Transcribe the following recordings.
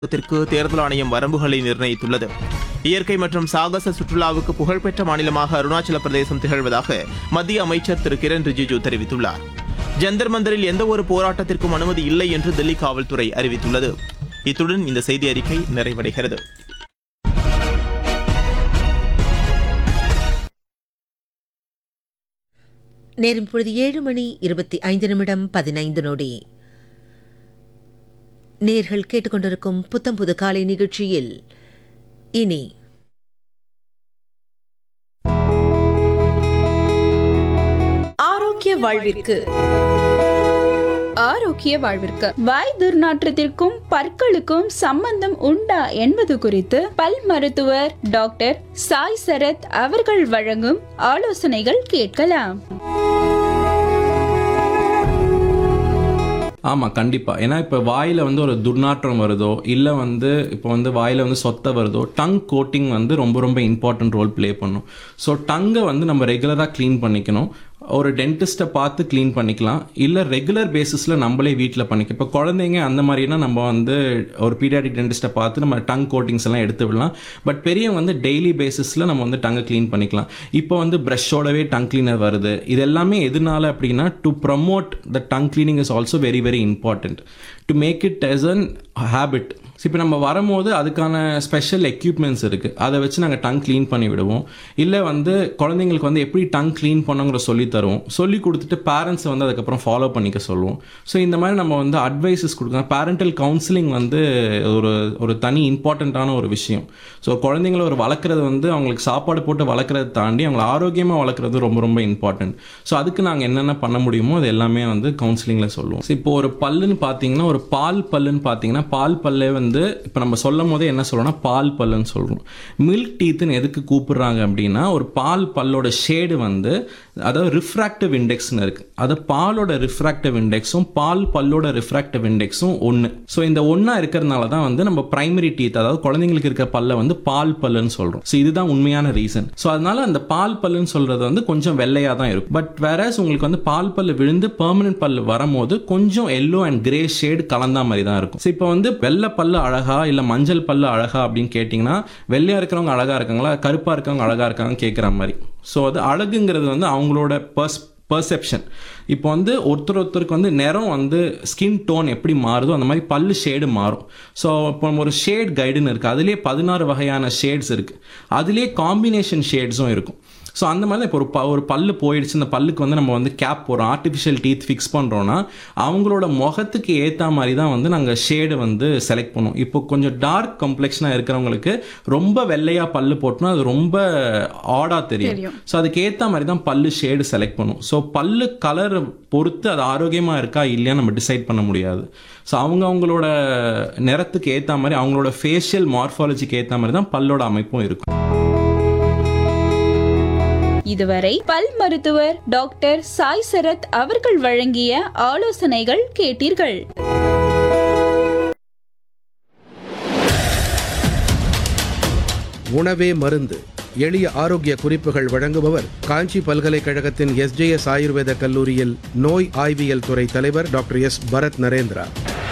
த்திற்கு தேர்தல் ஆணையம் வரம்புகளை நிர்ணயித்துள்ளது இயற்கை மற்றும் சாகச சுற்றுலாவுக்கு புகழ்பெற்ற மாநிலமாக அருணாச்சல பிரதேசம் திகழ்வதாக மத்திய அமைச்சர் திரு கிரண் ரிஜிஜு தெரிவித்துள்ளார் ஜந்தர் மந்தரில் எந்த ஒரு போராட்டத்திற்கும் அனுமதி இல்லை என்று தில்லி காவல்துறை அறிவித்துள்ளது இத்துடன் இந்த செய்தி அறிக்கை நிறைவடைகிறது நேரம் பொழுது ஏழு மணி இருபத்தி ஐந்து நிமிடம் பதினைந்து நொடி நேர்கள் கேட்டுக்கொண்டிருக்கும் புத்தம் புது காலை நிகழ்ச்சியில் இனி ஆரோக்கிய வாழ்விற்கு ஆரோக்கிய வாழ்விற்கு வாய் துர்நாற்றத்திற்கும் பற்களுக்கும் சம்பந்தம் உண்டா என்பது குறித்து பல் மருத்துவர் டாக்டர் சாய் சரத் அவர்கள் வழங்கும் ஆலோசனைகள் கேட்கலாம் ஆமாம் கண்டிப்பாக ஏன்னா இப்போ வாயில் வந்து ஒரு துர்நாற்றம் வருதோ இல்லை வந்து இப்போ வந்து வாயில் வந்து சொத்தை வருதோ டங் கோட்டிங் வந்து ரொம்ப ரொம்ப இம்பார்ட்டன்ட் ரோல் ப்ளே பண்ணும் ஸோ டங்கை வந்து நம்ம ரெகுலராக க்ளீன் பண்ணிக்கணும் ஒரு டென்டிஸ்ட்டை பார்த்து க்ளீன் பண்ணிக்கலாம் இல்லை ரெகுலர் பேசிஸில் நம்மளே வீட்டில் பண்ணிக்கலாம் இப்போ குழந்தைங்க அந்த மாதிரினா நம்ம வந்து ஒரு பீடியாட்டிக் டென்டிஸ்ட்டை பார்த்து நம்ம டங் கோட்டிங்ஸ் எல்லாம் எடுத்து விடலாம் பட் பெரியவங்க வந்து டெய்லி பேசிஸில் நம்ம வந்து டங்கை க்ளீன் பண்ணிக்கலாம் இப்போ வந்து ப்ரஷ்ஷோடவே டங் கிளீனர் வருது இது எல்லாமே எதனால அப்படின்னா to promote the tongue cleaning is also very very important to make it as an habit இப்போ நம்ம வரும்போது அதுக்கான ஸ்பெஷல் எக்யூப்மெண்ட்ஸ் இருக்குது அதை வச்சு நாங்கள் டங் க்ளீன் பண்ணி விடுவோம் இல்லை வந்து குழந்தைங்களுக்கு வந்து எப்படி டங் க்ளீன் பண்ணுங்கிற சொல்லி தருவோம் சொல்லி கொடுத்துட்டு பேரண்ட்ஸை வந்து அதுக்கப்புறம் ஃபாலோ பண்ணிக்க சொல்லுவோம் ஸோ இந்த மாதிரி நம்ம வந்து அட்வைசஸ் கொடுக்கலாம் பேரண்டல் கவுன்சிலிங் வந்து ஒரு ஒரு தனி இம்பார்ட்டண்ட்டான ஒரு விஷயம் ஸோ குழந்தைங்கள ஒரு வளர்க்குறது வந்து அவங்களுக்கு சாப்பாடு போட்டு வளர்க்குறத தாண்டி அவங்களை ஆரோக்கியமாக வளர்க்குறது ரொம்ப ரொம்ப இம்பார்ட்டன்ட் ஸோ அதுக்கு நாங்கள் என்னென்ன பண்ண முடியுமோ அது எல்லாமே வந்து கவுன்சிலிங்கில் சொல்லுவோம் So, இப்போ ஒரு பல்லுன்னு பார்த்தீங்கன்னா ஒரு பால் பல்லுன்னு பார்த்தீங்கன்னா பால் பல்லே வந்து இப்போ நம்ம சொல்லும் போதே என்ன சொல்றோம்னா பால் பல்லுன்னு சொல்கிறோம் மில்க் டீத்துன்னு எதுக்கு கூப்பிடுறாங்க அப்படின்னா ஒரு பால் பல்லோட ஷேடு வந்து அதாவது ரிஃப்ராக்டிவ் இண்டெக்ஸ்னு இருக்குது அது பாலோட ரிஃப்ராக்டிவ் இண்டெக்ஸும் பால் பல்லோட ரிஃப்ராக்டிவ் இண்டெக்ஸும் ஒன்று ஸோ இந்த ஒன்றா இருக்கிறதுனால தான் வந்து நம்ம பிரைமரி டீத் அதாவது குழந்தைங்களுக்கு இருக்க பல்லை வந்து பால் பல்லுன்னு சொல்கிறோம் ஸோ இதுதான் உண்மையான ரீசன் ஸோ அதனால அந்த பால் பல்லுன்னு சொல்கிறது வந்து கொஞ்சம் வெள்ளையாக தான் இருக்கும் பட் வேறஸ் உங்களுக்கு வந்து பால் பல்லு விழுந்து பெர்மனன்ட் பல்லு வரும்போது கொஞ்சம் எல்லோ அண்ட் கிரே ஷேடு கலந்தா மாதிரி தான் இருக்கும் ஸோ இப்போ வந்து வெள்ளை பல்லு அழகா இல்லை மஞ்சள் பல்லு அழகா அப்படின்னு கேட்டிங்கன்னா வெள்ளையா இருக்கிறவங்க அழகா இருக்காங்களா கருப்பாக இருக்கவங்க அழகா இருக்காங்க கேட்குற மாதிரி ஸோ அது அழகுங்கிறது வந்து அவங்களோட பர்ஸ் பர்செப்ஷன் இப்போ வந்து ஒருத்தர் ஒருத்தருக்கு வந்து நிறம் வந்து ஸ்கின் டோன் எப்படி மாறுதோ அந்த மாதிரி பல்லு ஷேடு மாறும் ஸோ இப்போ ஒரு ஷேட் கைடுன்னு இருக்குது அதுலேயே பதினாறு வகையான ஷேட்ஸ் இருக்குது அதுலேயே காம்பினேஷன் ஷேட்ஸும் இருக்கும் ஸோ அந்த மாதிரி தான் இப்போ ஒரு ப ஒரு பல்லு போயிடுச்சு இந்த பல்லுக்கு வந்து நம்ம வந்து கேப் போடுறோம் ஆர்டிஃபிஷியல் டீத் ஃபிக்ஸ் பண்ணுறோன்னா அவங்களோட முகத்துக்கு ஏற்ற மாதிரி தான் வந்து நாங்கள் ஷேடு வந்து செலக்ட் பண்ணுவோம் இப்போ கொஞ்சம் டார்க் கம்ப்ளெக்ஷனாக இருக்கிறவங்களுக்கு ரொம்ப வெள்ளையாக பல்லு போட்டோம்னா அது ரொம்ப ஆடாக தெரியும் தெரியும். ஸோ அதுக்கு ஏற்ற மாதிரி தான் பல்லு ஷேடு செலக்ட் பண்ணும் ஸோ பல்லு கலர் பொறுத்து அது ஆரோக்கியமாக இருக்கா இல்லையா நம்ம டிசைட் பண்ண முடியாது ஸோ அவங்க அவங்களோட நிறத்துக்கு ஏற்ற மாதிரி அவங்களோட ஃபேஷியல் மார்ஃபாலஜிக்கு ஏற்ற மாதிரி தான் பல்லோட அமைப்பும் இருக்கும் இதுவரை பல் மருத்துவர் டாக்டர் சாய் சரத் அவர்கள் வழங்கிய ஆலோசனைகள் கேட்டீர்கள் உணவே மருந்து எளிய ஆரோக்கிய குறிப்புகள் வழங்குபவர் காஞ்சி பல்கலைக்கழகத்தின் எஸ்ஜேஎஸ் ஆயுர்வேத கல்லூரியில் நோய் ஆய்வியல் துறை தலைவர் டாக்டர் எஸ் பரத் நரேந்திரா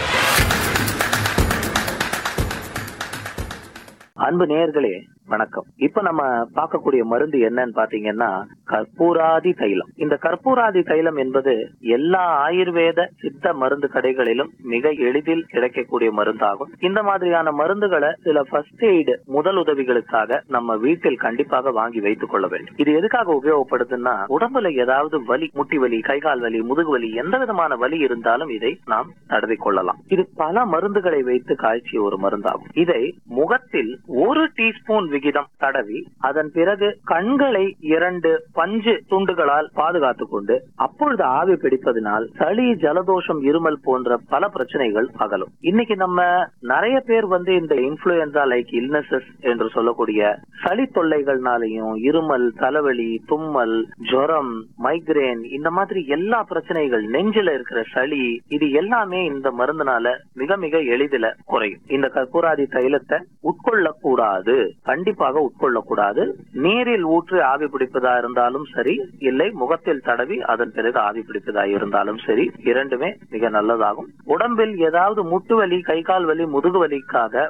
அன்பு நேயர்களே வணக்கம் இப்ப நம்ம பார்க்கக்கூடிய மருந்து என்னன்னு பாத்தீங்கன்னா கற்பூராதி தைலம் இந்த கற்பூராதி தைலம் என்பது எல்லா ஆயுர்வேத சித்த மருந்து கடைகளிலும் மிக எளிதில் கிடைக்கக்கூடிய மருந்தாகும் இந்த மாதிரியான மருந்துகளை சில ஃபர்ஸ்ட் எய்டு முதல் உதவிகளுக்காக நம்ம வீட்டில் கண்டிப்பாக வாங்கி வைத்துக் கொள்ள வேண்டும் இது எதுக்காக உபயோகப்படுதுன்னா உடம்புல ஏதாவது வலி முட்டி வலி கைகால் வலி முதுகு வலி எந்த விதமான வலி இருந்தாலும் இதை நாம் தடவிக் கொள்ளலாம் இது பல மருந்துகளை வைத்து காய்ச்சிய ஒரு மருந்தாகும் இதை முகத்தில் ஒரு டீஸ்பூன் விகிதம் தடவி அதன் பிறகு கண்களை இரண்டு பஞ்சு துண்டுகளால் பாதுகாத்துக் கொண்டு அப்பொழுது ஆவி பிடிப்பதனால் சளி ஜலதோஷம் இருமல் போன்ற பல பிரச்சனைகள் அகலும் இன்னைக்கு நம்ம நிறைய பேர் வந்து இந்த இன்ஃபுளுன்சா லைக் இல்னசஸ் என்று சொல்லக்கூடிய சளி தொல்லைகள்னாலையும் இருமல் தலைவலி தும்மல் ஜுரம் மைக்ரேன் இந்த மாதிரி எல்லா பிரச்சனைகள் நெஞ்சில இருக்கிற சளி இது எல்லாமே இந்த மருந்துனால மிக மிக எளிதில குறையும் இந்த கற்பூராதி தைலத்தை உட்கொள்ளக்கூடாது கண்டிப்பா கண்டிப்பாக உட்கொள்ளக்கூடாது நீரில் ஊற்றி ஆவி பிடிப்பதா இருந்தாலும் சரி இல்லை முகத்தில் தடவி அதன் பிறகு ஆவி பிடிப்பதா இருந்தாலும் சரி இரண்டுமே மிக நல்லதாகும் உடம்பில் ஏதாவது முட்டு வலி கை கால் வலி முதுகு வலிக்காக